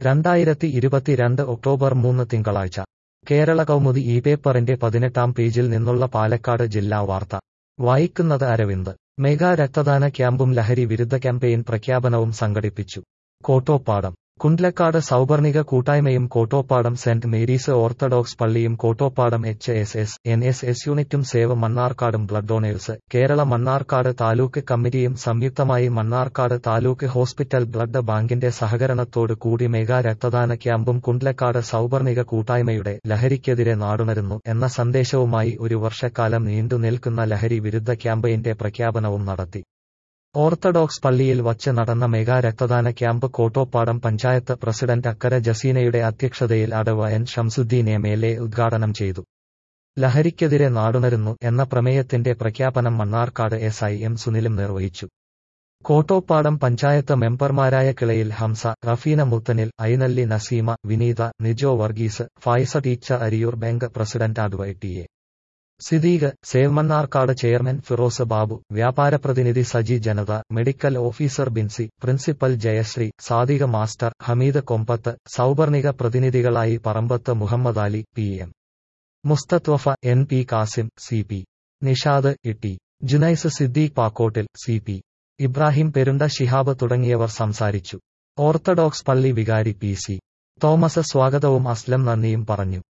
രണ്ടായിരത്തി ഇരുപത്തിരണ്ട് ഒക്ടോബർ മൂന്ന് തിങ്കളാഴ്ച കേരള കൗമുദി ഈ പേപ്പറിന്റെ പതിനെട്ടാം പേജിൽ നിന്നുള്ള പാലക്കാട് ജില്ലാ വാർത്ത വായിക്കുന്നത് അരവിന്ദ് മെഗാ രക്തദാന ക്യാമ്പും ലഹരി വിരുദ്ധ ക്യാമ്പയിൻ പ്രഖ്യാപനവും സംഘടിപ്പിച്ചു കോട്ടോപ്പാടം കുണ്ട്ലക്കാട് സൗപർണിക കൂട്ടായ്മയും കോട്ടോപ്പാടം സെന്റ് മേരീസ് ഓർത്തഡോക്സ് പള്ളിയും Kottopadam H S S N S S യൂണിറ്റും സേവ് മണ്ണാർക്കാടും ബ്ലഡ് ഡൊണേഴ്സ് കേരള മണ്ണാർക്കാട് താലൂക്ക് കമ്മിറ്റിയും സംയുക്തമായി മണ്ണാർക്കാട് താലൂക്ക് ഹോസ്പിറ്റൽ ബ്ലഡ് ബാങ്കിന്റെ സഹകരണത്തോട് കൂടി മെഗാ രക്തദാന ക്യാമ്പും കുണ്ട്ലക്കാട് സൗപർണിക കൂട്ടായ്മയുടെ ലഹരിക്കെതിരെ നാടുണരുന്നു എന്ന സന്ദേശവുമായി ഒരു വർഷക്കാലം നീണ്ടു നിൽക്കുന്ന ലഹരി വിരുദ്ധ ക്യാമ്പയിന്റെ പ്രഖ്യാപനവും നടത്തി ഓർത്തഡോക്സ് പള്ളിയിൽ വച്ച് നടന്ന മെഗാ രക്തദാന ക്യാമ്പ് കോട്ടോപ്പാടം പഞ്ചായത്ത് പ്രസിഡന്റ് അക്കര ജസീനയുടെ അധ്യക്ഷതയിൽ അടവ് N Shamsuddin M L A ഉദ്ഘാടനം ചെയ്തു ലഹരിക്കെതിരെ നാടുണരുന്നു എന്ന പ്രമേയത്തിന്റെ പ്രഖ്യാപനം മണ്ണാർക്കാട് എസ് ഐ എം സുനിലും നിർവഹിച്ചു കോട്ടോപ്പാടം പഞ്ചായത്ത് മെമ്പർമാരായ Kilayil Hamza Rafeena Muthanil Ainalli Naseema Vineetha Nijo Varghese Faisa teacher Ariyur bank president അഡ്വൈ ടി എ സിദ്ദീഖ് സേവ്മണ്ണാർക്കാട് ചെയർമാൻ ഫിറോസ് ബാബു വ്യാപാര പ്രതിനിധി Saji Janatha medical officer Binsy principal Jayasree Sadika master Hameed Kombath Souparnika പ്രതിനിധികളായി പറമ്പത്ത് Muhammad Ali P M Musthafa N P Kasim C P Nishad ഇട്ടി ജുനൈസ് സിദ്ദീഖ് പാക്കോട്ടിൽ സി പി ഇബ്രാഹിം പെരുണ്ട ശിഹാബ് തുടങ്ങിയവർ സംസാരിച്ചു ഓർത്തഡോക്സ് പള്ളി വികാരി പി സി തോമസ് സ്വാഗതവും അസ്ലം നന്ദിയും പറഞ്ഞു